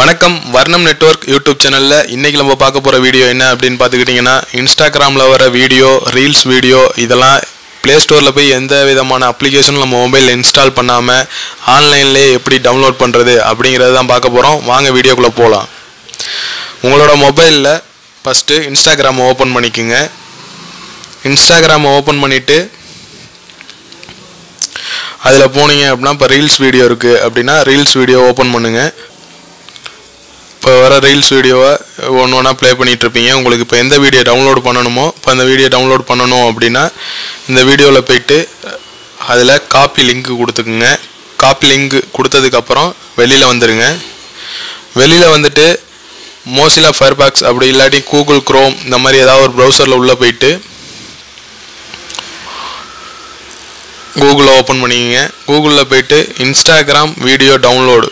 வணக்கம் வர்ணம் network YouTube சேனலில் இன்றைக்கி நம்ம பார்க்க போகிற வீடியோ என்ன அப்படின்னு பார்த்துக்கிட்டிங்கன்னா இன்ஸ்டாகிராமில் வர வீடியோ ரீல்ஸ் வீடியோ இதெல்லாம் ப்ளே ஸ்டோரில் போய் எந்த விதமான அப்ளிகேஷனும் நம்ம மொபைலில் இன்ஸ்டால் பண்ணாமல் ஆன்லைன்லேயே எப்படி டவுன்லோட் பண்ணுறது அப்படிங்கிறது தான் பார்க்க போகிறோம் வாங்க வீடியோக்குள்ளே போகலாம் உங்களோட மொபைலில் ஃபஸ்ட்டு இன்ஸ்டாகிராமை ஓப்பன் பண்ணிக்கோங்க இன்ஸ்டாகிராமை ஓப்பன் பண்ணிவிட்டு அதில் போனீங்க அப்படின்னா இப்போ ரீல்ஸ் வீடியோ இருக்குது அப்படின்னா ரீல்ஸ் வீடியோ ஓப்பன் பண்ணுங்கள் இப்போ வர ரீல்ஸ் வீடியோவை ஒன்று ஒன்றா ப்ளே பண்ணிகிட்ருப்பீங்க உங்களுக்கு இப்போ எந்த வீடியோ டவுன்லோட் பண்ணணுமோ இப்போ அந்த வீடியோ டவுன்லோட் பண்ணணும் அப்படின்னா இந்த வீடியோவில் போயிட்டு அதில் காப்பி லிங்க் கொடுத்துக்குங்க காப்பி லிங்க் கொடுத்ததுக்கப்புறம் வெளியில் வந்துடுங்க வெளியில் வந்துட்டு மோசிலா ஃபயர்பாக்ஸ் அப்படி இல்லாட்டி கூகுள் குரோம் இந்த மாதிரி ஏதாவது ஒரு ப்ரௌசரில் உள்ளே போயிட்டு கூகுளில் ஓப்பன் பண்ணிக்கங்க கூகுளில் போயிட்டு Instagram video download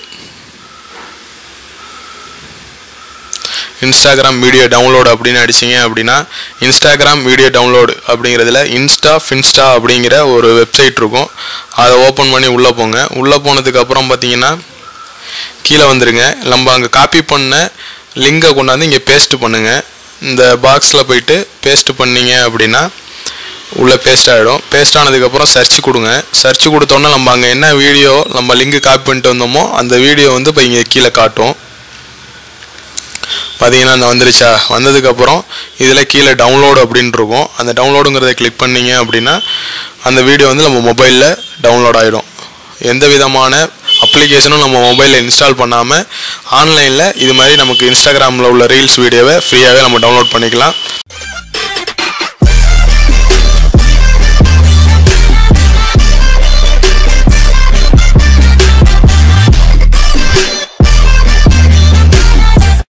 Instagram video download அப்படின்னு அடிச்சிங்க அப்படின்னா இன்ஸ்டாகிராம் வீடியோ டவுன்லோடு அப்படிங்கிறதுல இன்ஸ்டா ஃபின்ஸ்டா அப்படிங்கிற ஒரு வெப்சைட் இருக்கும் அதை ஓப்பன் பண்ணி உள்ளே போங்க உள்ளே போனதுக்கப்புறம் பார்த்தீங்கன்னா கீழே வந்துருங்க நம்ம அங்கே காப்பி பண்ண லிங்கை கொண்டாந்து இங்கே பேஸ்ட் பண்ணுங்கள் இந்த பாக்ஸில் போயிட்டு பேஸ்ட் பண்ணீங்க அப்படின்னா உள்ளே பேஸ்ட் ஆகிடும் பேஸ்ட் ஆனதுக்கப்புறம் சர்ச் கொடுங்க சர்ச் கொடுத்தோன்னே நம்ம அங்கே என்ன வீடியோ நம்ம லிங்க் காப்பி பண்ணிட்டு வந்தோமோ அந்த வீடியோ வந்து இப்போ இங்கே கீழே காட்டும் பார்த்தீங்கன்னா அந்த வந்துருச்சா வந்ததுக்கப்புறம் இதில் கீழே டவுன்லோடு அப்படின்னு இருக்கும் அந்த டவுன்லோடுங்கிறத கிளிக் பண்ணீங்க அப்படின்னா அந்த வீடியோ வந்து நம்ம மொபைலில் டவுன்லோட் ஆகிடும் எந்த விதமான அப்ளிகேஷனும் நம்ம மொபைலில் இன்ஸ்டால் பண்ணாமல் ஆன்லைனில் இது மாதிரி நமக்கு இன்ஸ்டாகிராமில் உள்ள ரீல்ஸ் வீடியோவை ஃப்ரீயாகவே நம்ம டவுன்லோட் பண்ணிக்கலாம்